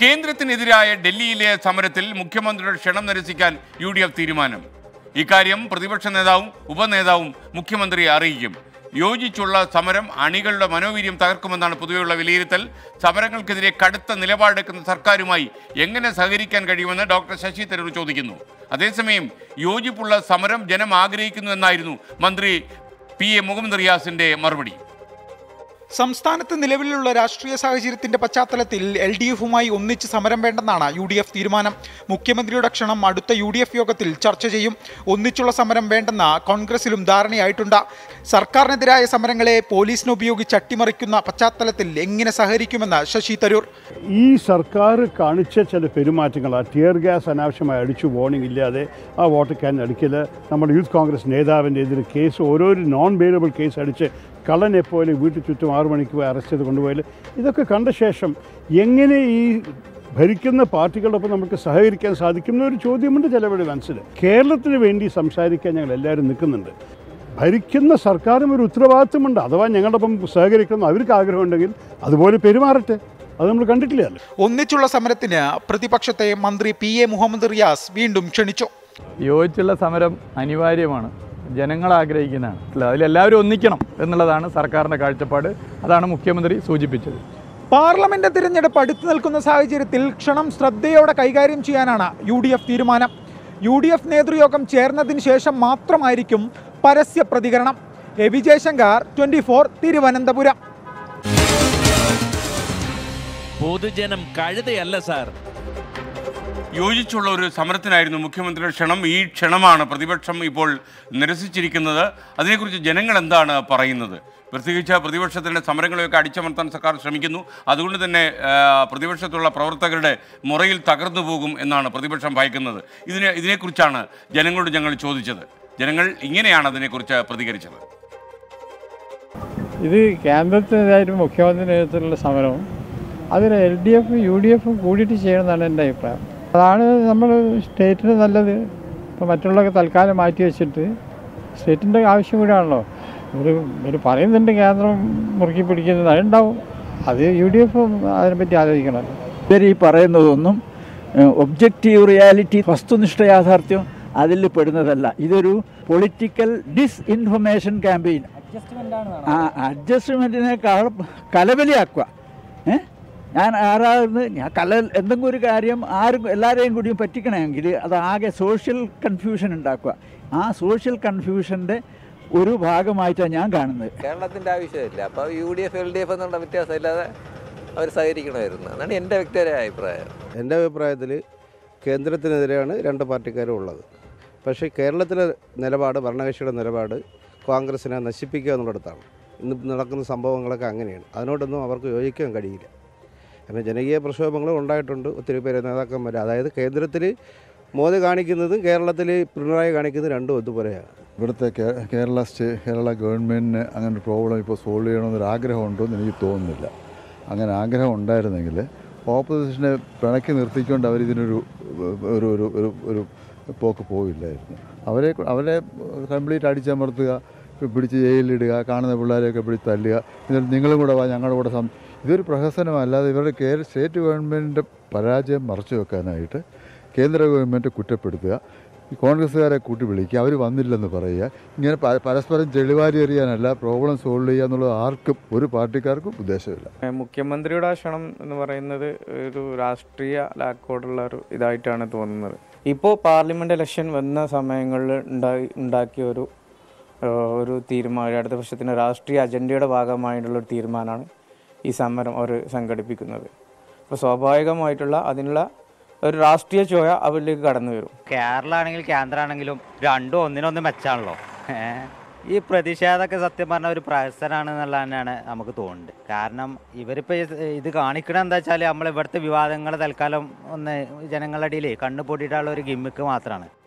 കേന്ദ്രത്തിനെതിരായ ഡൽഹിയിലെ സമരത്തിൽ മുഖ്യമന്ത്രിയുടെ ക്ഷണം നിരസിക്കാൻ യു ഡി എഫ് തീരുമാനം ഇക്കാര്യം പ്രതിപക്ഷ നേതാവും ഉപനേതാവും മുഖ്യമന്ത്രിയെ അറിയിക്കും യോജിച്ചുള്ള സമരം അണികളുടെ മനോവീര്യം തകർക്കുമെന്നാണ് പൊതുവെയുള്ള വിലയിരുത്തൽ സമരങ്ങൾക്കെതിരെ കടുത്ത നിലപാടെടുക്കുന്ന സർക്കാരുമായി എങ്ങനെ സഹകരിക്കാൻ കഴിയുമെന്ന് ഡോക്ടർ ശശി തരൂർ ചോദിക്കുന്നു അതേസമയം യോജിപ്പുള്ള സമരം ജനം ആഗ്രഹിക്കുന്നു എന്നായിരുന്നു മന്ത്രി പി എ മുഹമ്മദ് റിയാസിന്റെ മറുപടി സംസ്ഥാനത്ത് നിലവിലുള്ള രാഷ്ട്രീയ സാഹചര്യത്തിന്റെ പശ്ചാത്തലത്തിൽ എൽ ഡി എഫുമായി ഒന്നിച്ച് സമരം വേണ്ടെന്നാണ് യു ഡി എഫ് തീരുമാനം മുഖ്യമന്ത്രിയുടെ ക്ഷണം അടുത്ത യു ഡി എഫ് യോഗത്തിൽ ചർച്ച ചെയ്യും ഒന്നിച്ചുള്ള സമരം വേണ്ടെന്ന കോൺഗ്രസിലും ധാരണയായിട്ടുണ്ട് സർക്കാരിനെതിരായ സമരങ്ങളെ പോലീസിനെ ഉപയോഗിച്ച് അട്ടിമറിക്കുന്ന പശ്ചാത്തലത്തിൽ എങ്ങനെ സഹകരിക്കുമെന്ന് ശശി തരൂർ ഈ സർക്കാർ കാണിച്ച ചില പെരുമാറ്റങ്ങൾ ആ ടിയർ ഗ്യാസ് അനാവശ്യമായി അടിച്ചു വാർണിംഗ് ഇല്ലാതെ ആ വാട്ടർ ക്യാൻ അടിക്കൽ നമ്മുടെ യൂത്ത് കോൺഗ്രസ് നേതാവിൻ്റെ എതിരെ കേസ് ഓരോരു നോൺ ബെയിലബിൾ കേസ് അടിച്ച് കള്ളനെ പോലെ വീട്ടിൽ ചുറ്റും ആറു മണിക്ക് പോയി അറസ്റ്റ് ചെയ്ത് കൊണ്ടുപോയാൽ ഇതൊക്കെ കണ്ട ശേഷം എങ്ങനെ ഈ ഭരിക്കുന്ന പാർട്ടികളോടൊപ്പം നമുക്ക് സഹകരിക്കാൻ സാധിക്കും എന്നൊരു ചോദ്യമുണ്ട് ചിലവരുടെ മനസ്സിൽ കേരളത്തിന് വേണ്ടി സംസാരിക്കാൻ ഞങ്ങൾ എല്ലാവരും നിൽക്കുന്നുണ്ട് ഭരിക്കുന്ന സർക്കാരും ഒരു ഉത്തരവാദിത്വമുണ്ട് അഥവാ ഞങ്ങളോടൊപ്പം സഹകരിക്കണം അവർക്ക് ആഗ്രഹമുണ്ടെങ്കിൽ അതുപോലെ പെരുമാറട്ടെ അത് നമ്മൾ കണ്ടിട്ടില്ലല്ലോ ഒന്നിച്ചുള്ള സമരത്തിന് പ്രതിപക്ഷത്തെ മന്ത്രി പി എ മുഹമ്മദ് റിയാസ് വീണ്ടും ക്ഷണിച്ചു യോജിച്ചുള്ള സമരം അനിവാര്യമാണ് ജനങ്ങൾ ആഗ്രഹിക്കുന്നതാണ് അല്ല അതിലെല്ലാവരും ഒന്നിക്കണം എന്നുള്ളതാണ് സർക്കാരിൻ്റെ കാഴ്ചപ്പാട് അതാണ് മുഖ്യമന്ത്രി സൂചിപ്പിച്ചത് പാർലമെന്റ് തിരഞ്ഞെടുപ്പ് അടുത്തു നിൽക്കുന്ന സാഹചര്യത്തിൽ ക്ഷണം ശ്രദ്ധയോടെ കൈകാര്യം ചെയ്യാനാണ് യു ഡി എഫ് തീരുമാനം യു ഡി എഫ് നേതൃയോഗം ചേർന്നതിന് ശേഷം മാത്രമായിരിക്കും പരസ്യ പ്രതികരണം A V Jayasankar twenty four Thiruvananthapuram പൊതുജനം കഴുതയല്ല സാർ യോജിച്ചുള്ള ഒരു സമരത്തിനായിരുന്നു മുഖ്യമന്ത്രിയുടെ ക്ഷണം ഈ ക്ഷണമാണ് പ്രതിപക്ഷം ഇപ്പോൾ നിരസിച്ചിരിക്കുന്നത് അതിനെക്കുറിച്ച് ജനങ്ങൾ എന്താണ് പറയുന്നത് പ്രത്യേകിച്ച് പ്രതിപക്ഷത്തിൻ്റെ സമരങ്ങളെയൊക്കെ അടിച്ചമർത്താൻ സർക്കാർ ശ്രമിക്കുന്നു അതുകൊണ്ട് തന്നെ ആ, പ്രതിപക്ഷത്തുള്ള പ്രവർത്തകരുടെ മുറയിൽ തകർന്നു പോകും എന്നാണ് പ്രതിപക്ഷം ഭയക്കുന്നത് ഇതിനെ ഇതിനെക്കുറിച്ചാണ് ജനങ്ങളോട് ഞങ്ങൾ ചോദിച്ചത് ജനങ്ങൾ ഇങ്ങനെയാണ് അതിനെക്കുറിച്ച് പ്രതികരിച്ചത് ഇത് കേന്ദ്രത്തിനെതിരായിട്ട് മുഖ്യമന്ത്രി നേതൃത്വത്തിലുള്ള സമരവും അതിന് എൽ ഡി എഫും യു ഡി എഫും കൂടിയിട്ട് ചെയ്യണമെന്നാണ് എൻ്റെ അഭിപ്രായം അതാണ് നമ്മൾ സ്റ്റേറ്റിന് നല്ലത് ഇപ്പോൾ മറ്റുള്ളതൊക്കെ തൽക്കാലം മാറ്റി വെച്ചിട്ട് സ്റ്റേറ്റിൻ്റെ ആവശ്യം കൂടിയാണല്ലോ ഇവർ ഇവർ പറയുന്നുണ്ട് കേന്ദ്രം മുറുക്കി പിടിക്കുന്നത് അതുണ്ടാവും അത് യു ഡി എഫും അതിനെപ്പറ്റി ആലോചിക്കണമല്ലോ ഇവർ ഈ പറയുന്നതൊന്നും ഒബ്ജക്റ്റീവ് റിയാലിറ്റി വസ്തുനിഷ്ഠ യാഥാർത്ഥ്യം അതിൽ പെടുന്നതല്ല ഇതൊരു പൊളിറ്റിക്കൽ ഡിസ്ഇൻഫർമേഷൻ ക്യാമ്പയിൻ ആ അഡ്ജസ്റ്റ്മെൻറ്റിനേക്കാൾ കലബലിയാക്കുക ഏ ഞാൻ ആരാകുന്നത് ഞാൻ കല എന്തെങ്കിലും ഒരു കാര്യം ആരും എല്ലാവരെയും കൂടിയും പറ്റിക്കണമെങ്കിൽ അത് ആകെ സോഷ്യൽ കൺഫ്യൂഷൻ ഉണ്ടാക്കുക ആ സോഷ്യൽ കൺഫ്യൂഷൻ്റെ ഒരു ഭാഗമായിട്ടാണ് ഞാൻ കാണുന്നത് കേരളത്തിൻ്റെ ആവശ്യമില്ല അപ്പോൾ U D F L D F എന്നുള്ള വ്യത്യാസമില്ലാതെ അവർ സഹകരിക്കണമായിരുന്നു എന്നാണ് എൻ്റെ വ്യക്തിപരമായ അഭിപ്രായം എൻ്റെ അഭിപ്രായത്തിൽ കേന്ദ്രത്തിനെതിരെയാണ് രണ്ട് പാർട്ടിക്കാരും ഉള്ളത് പക്ഷേ കേരളത്തിലെ നിലപാട് ഭരണകക്ഷിയുടെ നിലപാട് കോൺഗ്രസിനെ നശിപ്പിക്കുക എന്നുള്ളിടത്താണ് ഇന്ന് നടക്കുന്ന സംഭവങ്ങളൊക്കെ അങ്ങനെയാണ് അതിനോടൊന്നും അവർക്ക് യോജിക്കാൻ കഴിയില്ല അപ്പം ജനകീയ പ്രക്ഷോഭങ്ങളും ഉണ്ടായിട്ടുണ്ട് ഒത്തിരി പേര് നേതാക്കന്മാർ അതായത് കേന്ദ്രത്തിൽ മോദി കാണിക്കുന്നതും കേരളത്തിൽ പിണറായി കാണിക്കുന്നതും രണ്ടും ഒന്നുപോലെയാണ് ഇവിടുത്തെ കേ- കേരള സ്റ്റേ കേരള ഗവൺമെൻറ്റിന് അങ്ങനെ ഒരു പ്രോബ്ലം ഇപ്പോൾ സോൾവ് ചെയ്യണമെന്നൊരു ആഗ്രഹമുണ്ടോ എന്ന് എനിക്ക് തോന്നുന്നില്ല അങ്ങനെ ആഗ്രഹം ഉണ്ടായിരുന്നെങ്കിൽ ഓപ്പോസിഷനെ പിണക്കി നിർത്തിക്കൊണ്ട് അവരിതിനൊരു ഒരു ഒരു ഒരു ഒരു പോക്ക് പോവില്ലായിരുന്നു അവരെ അവരെ കംപ്ലീറ്റ് അടിച്ചമർത്തുക പിടിച്ച് ജയിലിലിടുക കാണുന്ന പിള്ളേരെയൊക്കെ പിടിച്ച് തല്ലുക എന്നിട്ട് നിങ്ങളും കൂടെ വാ ഞങ്ങളുടെ കൂടെ സം ഇതൊരു പ്രഹസനമല്ലാതെ ഇവരുടെ കേരള സ്റ്റേറ്റ് ഗവൺമെൻറ്റിൻ്റെ പരാജയം മറച്ചു വെക്കാനായിട്ട് കേന്ദ്ര ഗവൺമെൻറ് കുറ്റപ്പെടുത്തുക ഈ കോൺഗ്രസ്സുകാരെ കൂട്ടി വിളിക്കുക അവർ വന്നില്ലെന്ന് പറയുക ഇങ്ങനെ പ- പരസ്പരം ചെളിവാരി എറിയാനല്ല പ്രോബ്ലം സോൾവ് ചെയ്യുക എന്നുള്ളത് ആർക്കും ഒരു പാർട്ടിക്കാർക്കും ഉദ്ദേശമില്ല മുഖ്യമന്ത്രിയുടെ ആ ക്ഷണം എന്ന് പറയുന്നത് ഒരു രാഷ്ട്രീയ ലാക്കോടുള്ള ഒരു ഇതായിട്ടാണ് തോന്നുന്നത് ഇപ്പോൾ പാർലമെൻറ്റ് ഇലക്ഷൻ വന്ന സമയങ്ങളിൽ ഉണ്ടായി ഉണ്ടാക്കിയ ഒരു ഏഹ്, ഒരു തീരുമാനം അടുത്ത വർഷത്തിൻ്റെ രാഷ്ട്രീയ അജണ്ടയുടെ ഭാഗമായിട്ടുള്ള ഒരു തീരുമാനമാണ് ഈ സമരം അവർ സംഘടിപ്പിക്കുന്നത് അപ്പോൾ സ്വാഭാവികമായിട്ടുള്ള അതിനുള്ള ഒരു രാഷ്ട്രീയ ചോയ അവരിലേക്ക് കടന്നു വരും കേരള ആണെങ്കിൽ കേന്ദ്രമാണെങ്കിലും രണ്ടും ഒന്നിനൊന്ന് മെച്ചാണല്ലോ ഏഹ്. ഈ പ്രതിഷേധമൊക്കെ സത്യം പറഞ്ഞ ഒരു പ്രഹസനാണ് എന്നുള്ള തന്നെയാണ് നമുക്ക് തോന്നുന്നത് കാരണം ഇവരിപ്പോൾ ഇത് കാണിക്കണത് എന്താ വെച്ചാൽ നമ്മൾ ഇവിടുത്തെ വിവാദങ്ങൾ തൽക്കാലം ഒന്ന് ജനങ്ങളുടെ ഇടയിൽ കണ്ണു പൊട്ടിയിട്ടുള്ള ഒരു ഗിമ്മിക്ക് മാത്രമാണ്